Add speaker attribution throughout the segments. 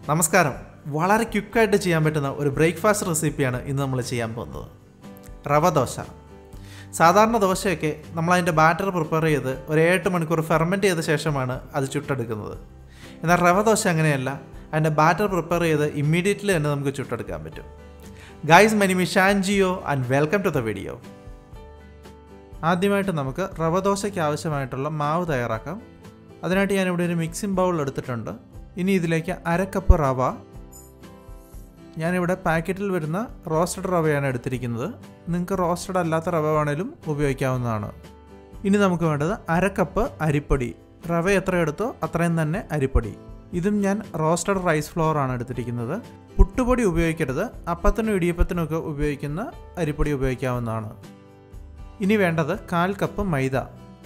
Speaker 1: നമസ്കാരം വളരെ ക്വിക്കായിട്ട് ചെയ്യാൻ പറ്റുന്ന ഒരു ബ്രേക്ക്ഫാസ്റ്റ് റെസിപ്പിയാണ് ഇന്ന് നമ്മൾ ചെയ്യാൻ പോകുന്നത് റവ ദോശ സാധാരണ ദോശയൊക്കെ നമ്മൾ അതിൻ്റെ ബാറ്റർ പ്രിപ്പയർ ചെയ്ത് ഒരു ഏഴെട്ട് മണിക്കൂർ ഫെർമെൻറ്റ് ചെയ്ത ശേഷമാണ് അത് ചുട്ടെടുക്കുന്നത് എന്നാൽ റവ ദോശ അങ്ങനെയല്ല അതിൻ്റെ ബാറ്റർ പ്രിപ്പയർ ചെയ്ത് ഇമ്മീഡിയറ്റ്ലി തന്നെ നമുക്ക് ചുട്ടെടുക്കാൻ പറ്റും ഗൈസ് മെനിമി ഷാൻജിയോ and welcome to the video ആദ്യമായിട്ട് നമുക്ക് റവ ദോശയ്ക്ക് ആവശ്യമായിട്ടുള്ള മാവ് തയ്യാറാക്കാം അതിനായിട്ട് ഞാനിവിടെ ഒരു മിക്സിംഗ് ബൗൾ എടുത്തിട്ടുണ്ട് ഇനി ഇതിലേക്ക് അര കപ്പ് റവ ഞാനിവിടെ പാക്കറ്റിൽ വരുന്ന റോസ്റ്റഡ് റവയാണ് എടുത്തിരിക്കുന്നത് നിങ്ങൾക്ക് റോസ്റ്റഡ് അല്ലാത്ത റവ വേണേലും ഉപയോഗിക്കാവുന്നതാണ് ഇനി നമുക്ക് വേണ്ടത് അര കപ്പ് അരിപ്പൊടി റവ എത്ര എടുത്തോ അത്രയും തന്നെ അരിപ്പൊടി ഇതും ഞാൻ റോസ്റ്റഡ് റൈസ് ഫ്ലോർ ആണ് എടുത്തിരിക്കുന്നത് പുട്ടുപൊടി ഉപയോഗിക്കരുത് അപ്പത്തിനും ഇടിയപ്പത്തിനും ഒക്കെ ഉപയോഗിക്കുന്ന അരിപ്പൊടി ഉപയോഗിക്കാവുന്നതാണ് ഇനി വേണ്ടത് കാൽ കപ്പ് മൈദ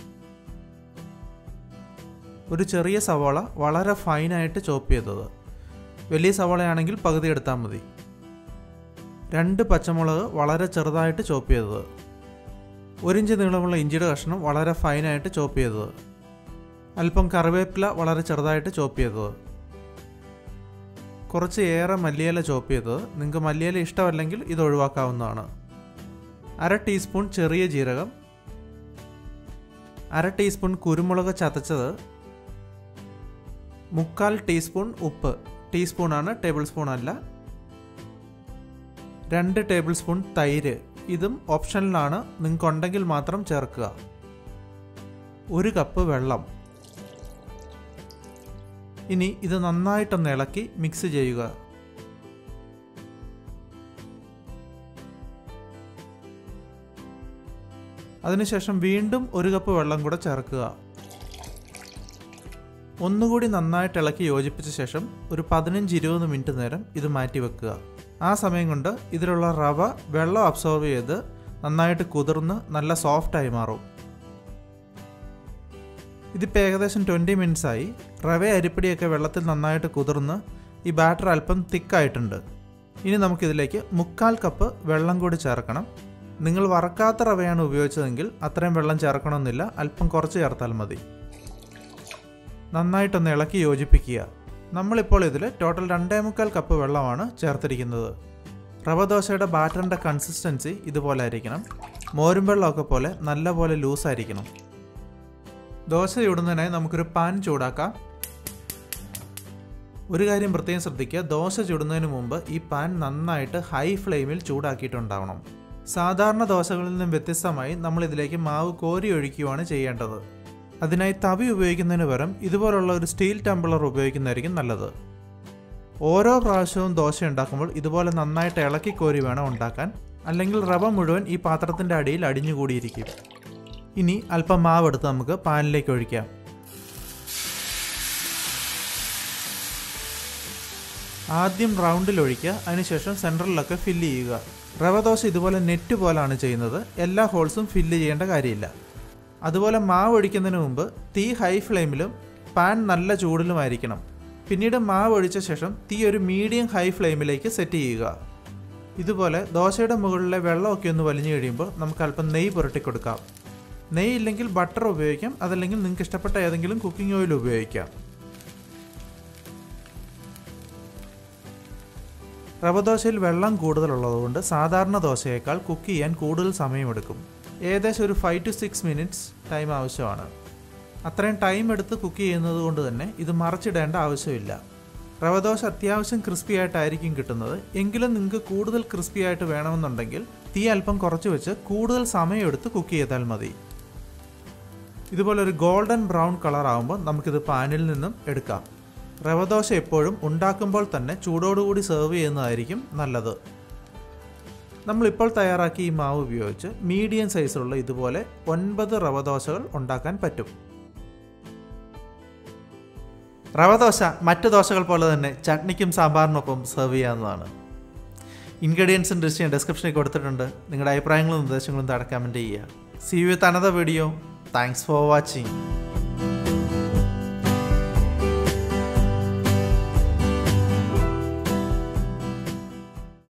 Speaker 1: ഒരു ചെറിയ സവാള വളരെ ഫൈനായിട്ട് ചോപ്പ് ചെയ്തത് വലിയ സവാളയാണെങ്കിൽ പകുതി എടുത്താൽ മതി രണ്ട് പച്ചമുളക് വളരെ ചെറുതായിട്ട് ചോപ്പ് ചെയ്തത് ഒരിഞ്ച് നീളമുള്ള ഇഞ്ചിയുടെ കഷ്ണം വളരെ ഫൈനായിട്ട് ചോപ്പ് ചെയ്തത് അല്പം കറിവേപ്പില വളരെ ചെറുതായിട്ട് ചോപ്പ് ചെയ്തത് കുറച്ച് ഏറെ മല്ലിയില ചോപ്പ് ചെയ്തത് നിങ്ങൾക്ക് മല്ലിയില ഇഷ്ടമല്ലെങ്കിൽ ഇത് ഒഴിവാക്കാവുന്നതാണ് അര ടീസ്പൂൺ ചെറിയ ജീരകം അര ടീസ്പൂൺ കുരുമുളക് ചതച്ചത് മുക്കാൽ ടീസ്പൂൺ ഉപ്പ് ടീസ്പൂണാണ് ടേബിൾ സ്പൂൺ അല്ല രണ്ട് ടേബിൾ സ്പൂൺ തൈര് ഇതും ഓപ്ഷനിലാണ് നിങ്ങൾക്ക് ഉണ്ടെങ്കിൽ മാത്രം ചേർക്കുക ഒരു കപ്പ് വെള്ളം ഇനി ഇത് നന്നായിട്ടൊന്ന് ഇളക്കി മിക്സ് ചെയ്യുക അതിനുശേഷം വീണ്ടും ഒരു കപ്പ് വെള്ളം കൂടെ ചേർക്കുക ഒന്നുകൂടി നന്നായിട്ട് ഇളക്കി യോജിപ്പിച്ച ശേഷം ഒരു പതിനഞ്ച് ഇരുപത് മിനിറ്റ് നേരം ഇത് മാറ്റി വെക്കുക ആ സമയം കൊണ്ട് ഇതിലുള്ള റവ വെള്ളം അബ്സോർവ് ചെയ്ത് നന്നായിട്ട് കുതിർന്ന് നല്ല സോഫ്റ്റായി മാറും ഇതിപ്പോൾ ഏകദേശം ട്വൻറ്റി മിനിറ്റ്സ് ആയി റവ അരിപ്പൊടിയൊക്കെ വെള്ളത്തിൽ നന്നായിട്ട് കുതിർന്ന് ഈ ബാറ്റർ അല്പം തിക്കായിട്ടുണ്ട് ഇനി നമുക്കിതിലേക്ക് മുക്കാൽ കപ്പ് വെള്ളം കൂടി ചേർക്കണം നിങ്ങൾ വറക്കാത്ത റവയാണ് ഉപയോഗിച്ചതെങ്കിൽ അത്രയും വെള്ളം ചേർക്കണമെന്നില്ല അല്പം കുറച്ച് ചേർത്താൽ മതി നന്നായിട്ടൊന്ന് ഇളക്കി യോജിപ്പിക്കുക നമ്മളിപ്പോൾ ഇതിൽ ടോട്ടൽ രണ്ടേ മുക്കാൽ കപ്പ് വെള്ളമാണ് ചേർത്തിരിക്കുന്നത് റവ ദോശയുടെ ബാറ്ററിൻ്റെ കൺസിസ്റ്റൻസി ഇതുപോലെ ആയിരിക്കണം മോരും വെള്ളമൊക്കെ പോലെ നല്ല പോലെ ലൂസായിരിക്കണം ദോശ ചൂടുന്നതിനായി നമുക്കൊരു പാൻ ചൂടാക്കാം ഒരു കാര്യം പ്രത്യേകം ശ്രദ്ധിക്കുക ദോശ ചുടുന്നതിന് മുമ്പ് ഈ പാൻ നന്നായിട്ട് ഹൈ ഫ്ലെയിമിൽ ചൂടാക്കിയിട്ടുണ്ടാവണം സാധാരണ ദോശകളിൽ നിന്നും വ്യത്യസ്തമായി നമ്മൾ ഇതിലേക്ക് മാവ് കോരി ഒഴിക്കുകയാണ് ചെയ്യേണ്ടത് അതിനായി തവി ഉപയോഗിക്കുന്നതിന് പകരം ഇതുപോലുള്ള ഒരു സ്റ്റീൽ ടംബ്ലർ ഉപയോഗിക്കുന്നതായിരിക്കും നല്ലത് ഓരോ പ്രാവശ്യവും ദോശ ഉണ്ടാക്കുമ്പോൾ ഇതുപോലെ നന്നായിട്ട് ഇളക്കി കോരി വേണം ഉണ്ടാക്കാൻ അല്ലെങ്കിൽ റവ മുഴുവൻ ഈ പാത്രത്തിൻ്റെ അടിയിൽ അടിഞ്ഞുകൂടിയിരിക്കും ഇനി അല്പം മാവ് എടുത്ത് നമുക്ക് പാനിലേക്ക് ഒഴിക്കാം ആദ്യം റൗണ്ടിൽ ഒഴിക്കുക അതിനുശേഷം സെൻട്രലിലൊക്കെ ഫില്ല് ചെയ്യുക റവ ദോശ ഇതുപോലെ നെറ്റ് പോലാണ് ചെയ്യുന്നത് എല്ലാ ഹോൾസും ഫില്ല് ചെയ്യേണ്ട കാര്യമില്ല അതുപോലെ മാവ് ഒഴിക്കുന്നതിന് മുമ്പ് തീ ഹൈ ഫ്ലെയിമിലും പാൻ നല്ല ചൂടിലുമായിരിക്കണം പിന്നീട് മാവ് ഒഴിച്ച ശേഷം തീ ഒരു മീഡിയം ഹൈ ഫ്ലെയിമിലേക്ക് സെറ്റ് ചെയ്യുക ഇതുപോലെ ദോശയുടെ മുകളിലെ വെള്ളമൊക്കെ ഒന്ന് വലിഞ്ഞു കഴിയുമ്പോൾ നമുക്ക് അല്പം നെയ്യ് പുരട്ടി കൊടുക്കാം നെയ്യ് ഇല്ലെങ്കിൽ ബട്ടർ ഉപയോഗിക്കാം അതല്ലെങ്കിൽ നിങ്ങൾക്ക് ഇഷ്ടപ്പെട്ട ഏതെങ്കിലും കുക്കിംഗ് ഓയിൽ ഉപയോഗിക്കാം റവ ദോശയിൽ വെള്ളം കൂടുതലുള്ളതുകൊണ്ട് സാധാരണ ദോശയേക്കാൾ കുക്ക് ചെയ്യാൻ കൂടുതൽ സമയമെടുക്കും ഏകദേശം ഒരു five to six minutes time ആവശ്യമാണ് അത്രയും ടൈം എടുത്ത് കുക്ക് ചെയ്യുന്നത് കൊണ്ട് തന്നെ ഇത് മറച്ചിടേണ്ട ആവശ്യമില്ല റവദോശ അത്യാവശ്യം ക്രിസ്പി ആയിട്ടായിരിക്കും കിട്ടുന്നത് എങ്കിലും നിങ്ങൾക്ക് കൂടുതൽ ക്രിസ്പി ആയിട്ട് വേണമെന്നുണ്ടെങ്കിൽ തീ അല്പം കുറച്ച് വെച്ച് കൂടുതൽ സമയമെടുത്ത് കുക്ക് ചെയ്താൽ മതി ഇതുപോലെ ഒരു ഗോൾഡൻ ബ്രൗൺ കളർ ആകുമ്പോൾ നമുക്കിത് പാനിൽ നിന്നും എടുക്കാം റവദോശ എപ്പോഴും ഉണ്ടാക്കുമ്പോൾ തന്നെ ചൂടോടുകൂടി സെർവ് ചെയ്യുന്നതായിരിക്കും നല്ലത് നമ്മളിപ്പോൾ തയ്യാറാക്കിയ ഈ മാവ് ഉപയോഗിച്ച് മീഡിയം സൈസിലുള്ള ഇതുപോലെ ഒൻപത് റവ ദോശകൾ ഉണ്ടാക്കാൻ പറ്റും റവ ദോശ മറ്റ് ദോശകൾ പോലെ തന്നെ ചട്നിക്കും സാമ്പാറിനൊപ്പം സെർവ് ചെയ്യാവുന്നതാണ് ഇൻഗ്രീഡിയൻസും ഡിഷ് ഞാൻ ഡിസ്ക്രിപ്ഷനിൽ കൊടുത്തിട്ടുണ്ട് നിങ്ങളുടെ അഭിപ്രായങ്ങളും നിർദ്ദേശങ്ങളും താഴെ കമൻറ്റ് ചെയ്യുക see you with another video thanks for watching